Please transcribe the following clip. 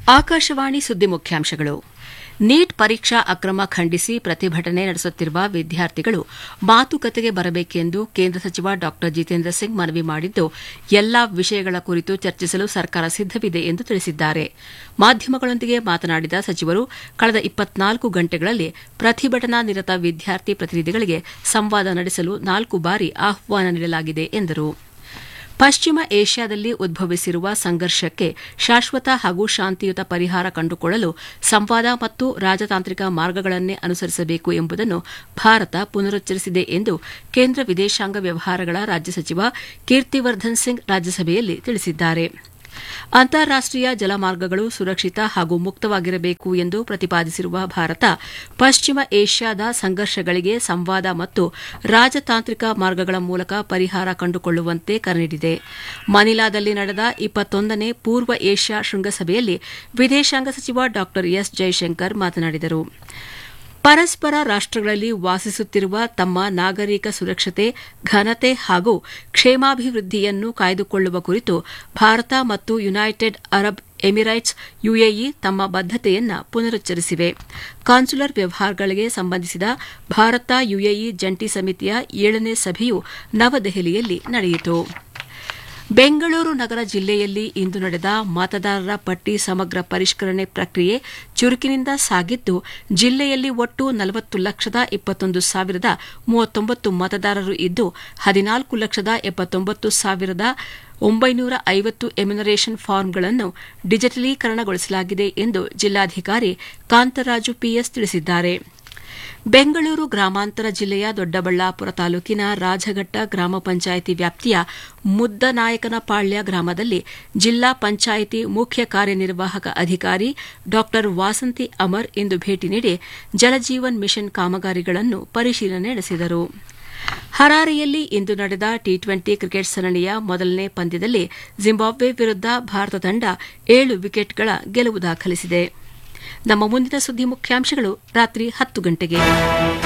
ಆಕಾಶವಾಣಿ ಸುದ್ದಿ ಮುಖ್ಯಾಂಶಗಳು ನೀಟ್ ಪರೀಕ್ಷಾ ಅಕ್ರಮ ಖಂಡಿಸಿ ಪ್ರತಿಭಟನೆ ನಡೆಸುತ್ತಿರುವ ವಿದ್ಯಾರ್ಥಿಗಳು ಮಾತುಕತೆಗೆ ಬರಬೇಕೆಂದು ಕೇಂದ್ರ ಸಚಿವ ಡಾ ಜಿತೇಂದ್ರ ಸಿಂಗ್ ಮನವಿ ಮಾಡಿದ್ದು ಎಲ್ಲಾ ವಿಷಯಗಳ ಕುರಿತು ಚರ್ಚಿಸಲು ಸರ್ಕಾರ ಸಿದ್ದವಿದೆ ಎಂದು ತಿಳಿಸಿದ್ದಾರೆ ಮಾಧ್ಯಮಗಳೊಂದಿಗೆ ಮಾತನಾಡಿದ ಸಚಿವರು ಕಳೆದ ಇಪ್ಪತ್ನಾಲ್ಕು ಗಂಟೆಗಳಲ್ಲಿ ಪ್ರತಿಭಟನಾ ನಿರತ ವಿದ್ಯಾರ್ಥಿ ಪ್ರತಿನಿಧಿಗಳಿಗೆ ಸಂವಾದ ನಡೆಸಲು ನಾಲ್ಕು ಬಾರಿ ಆಹ್ವಾನ ನೀಡಲಾಗಿದೆ ಎಂದರು ಪಶ್ಚಿಮ ಏಷ್ಯಾದಲ್ಲಿ ಉದ್ಭವಿಸಿರುವ ಸಂಘರ್ಷಕ್ಕೆ ಶಾಶ್ವತ ಹಾಗೂ ಶಾಂತಿಯುತ ಪರಿಹಾರ ಕಂಡುಕೊಳ್ಳಲು ಸಂವಾದ ಮತ್ತು ರಾಜತಾಂತ್ರಿಕ ಮಾರ್ಗಗಳನ್ನೇ ಅನುಸರಿಸಬೇಕು ಎಂಬುದನ್ನು ಭಾರತ ಪುನರುಚ್ಚರಿಸಿದೆ ಎಂದು ಕೇಂದ್ರ ವಿದೇಶಾಂಗ ವ್ಯವಹಾರಗಳ ರಾಜ್ಯ ಸಚಿವ ಕೀರ್ತಿವರ್ಧನ್ ಸಿಂಗ್ ರಾಜ್ಯಸಭೆಯಲ್ಲಿ ತಿಳಿಸಿದ್ದಾರೆ ಅಂತಾರಾಷ್ಟೀಯ ಜಲಮಾರ್ಗಗಳು ಸುರಕ್ಷಿತ ಹಾಗೂ ಮುಕ್ತವಾಗಿರಬೇಕು ಎಂದು ಪ್ರತಿಪಾದಿಸಿರುವ ಭಾರತ ಪಶ್ಚಿಮ ಏಷ್ಯಾದ ಸಂಘರ್ಷಗಳಿಗೆ ಸಂವಾದ ಮತ್ತು ರಾಜತಾಂತ್ರಿಕ ಮಾರ್ಗಗಳ ಮೂಲಕ ಪರಿಹಾರ ಕಂಡುಕೊಳ್ಳುವಂತೆ ಕರೆ ನೀಡಿದೆ ಮನಿಲಾದಲ್ಲಿ ನಡೆದ ಇಪ್ಪತ್ತೊಂದನೇ ಪೂರ್ವ ಏಷ್ಯಾ ಶೃಂಗಸಭೆಯಲ್ಲಿ ವಿದೇಶಾಂಗ ಸಚಿವ ಡಾ ಎಸ್ ಜೈಶಂಕರ್ ಮಾತನಾಡಿದರು ಪರಸ್ಪರ ರಾಷ್ಟಗಳಲ್ಲಿ ವಾಸಿಸುತ್ತಿರುವ ತಮ್ಮ ನಾಗರಿಕ ಸುರಕ್ಷತೆ ಘನತೆ ಹಾಗೂ ಕ್ಷೇಮಾಭಿವೃದ್ಧಿಯನ್ನು ಕಾಯ್ದುಕೊಳ್ಳುವ ಕುರಿತು ಭಾರತ ಮತ್ತು ಯುನೈಟೆಡ್ ಅರಬ್ ಎಮಿರೈಟ್ಸ್ ಯುಎಇ ತಮ್ಮ ಬದ್ದತೆಯನ್ನು ಪುನರುಚ್ಚರಿಸಿವೆ ಕಾನ್ಸುಲರ್ ವ್ಯವಹಾರಗಳಿಗೆ ಸಂಬಂಧಿಸಿದ ಭಾರತ ಯುಎಇ ಜಂಟಿ ಸಮಿತಿಯ ಏಳನೇ ಸಭೆಯು ನವದೆಹಲಿಯಲ್ಲಿ ನಡೆಯಿತು ಬೆಂಗಳೂರು ನಗರ ಜಿಲ್ಲೆಯಲ್ಲಿ ಇಂದು ನಡೆದ ಮತದಾರರ ಪಟ್ಟಿ ಸಮಗ್ರ ಪರಿಷ್ಕರಣೆ ಪ್ರಕ್ರಿಯೆ ಚುರುಕಿನಿಂದ ಸಾಗಿದ್ದು ಜಿಲ್ಲೆಯಲ್ಲಿ ಒಟ್ಟು ನಲವತ್ತು ಲಕ್ಷದ ಇಪ್ಪತ್ತೊಂದು ಸಾವಿರದ ಮೂವತ್ತೊಂಬತ್ತು ಮತದಾರರು ಇದ್ದು ಹದಿನಾಲ್ಕು ಲಕ್ಷದ ಎಪ್ಪತ್ತೊಂಬತ್ತು ಸಾವಿರದ ಒಂಬೈನೂರ ಐವತ್ತು ಎಮ್ಯುನರೇಷನ್ ಫಾರ್ಮ್ಗಳನ್ನು ಡಿಜಿಟಲೀಕರಣಗೊಳಿಸಲಾಗಿದೆ ಎಂದು ಜಿಲ್ಲಾಧಿಕಾರಿ ಕಾಂತರಾಜು ಪಿಎಸ್ ತಿಳಿಸಿದ್ದಾರೆ ಬೆಂಗಳೂರು ಗ್ರಾಮಾಂತರ ಜಿಲ್ಲೆಯ ದೊಡ್ಡಬಳ್ಳಾಪುರ ತಾಲೂಕಿನ ರಾಜಘಟ್ಟ ಗ್ರಾಮ ಪಂಚಾಯಿತಿ ವ್ಯಾಪ್ತಿಯ ಮುದ್ದನಾಯಕನಪಾಳ್ಯ ಗ್ರಾಮದಲ್ಲಿ ಜಿಲ್ಲಾ ಪಂಚಾಯಿತಿ ಮುಖ್ಯ ಕಾರ್ಯನಿರ್ವಾಹಕ ಅಧಿಕಾರಿ ಡಾ ವಾಸಂತಿ ಅಮರ್ ಇಂದು ಭೇಟಿ ನೀಡಿ ಜಲಜೀವನ್ ಮಿಷನ್ ಕಾಮಗಾರಿಗಳನ್ನು ಪರಿಶೀಲನೆ ನಡೆಸಿದರು ಹರಾರೆಯಲ್ಲಿ ಇಂದು ನಡೆದ ಟಿ ಟ್ವೆಂಟಿ ಕ್ರಿಕೆಟ್ ಸರಣಿಯ ಮೊದಲನೇ ಪಂದ್ಯದಲ್ಲಿ ಜಿಂಬಾಬ್ವೆ ವಿರುದ್ಧ ಭಾರತ ತಂಡ ಏಳು ವಿಕೆಟ್ಗಳ ಗೆಲುವು ದಾಖಲಿಸಿದೆ ನಮ್ಮ ಮುಂದಿನ ಸುದ್ದಿ ಮುಖ್ಯಾಂಶಗಳು ರಾತ್ರಿ ಹತ್ತು ಗಂಟೆಗೆ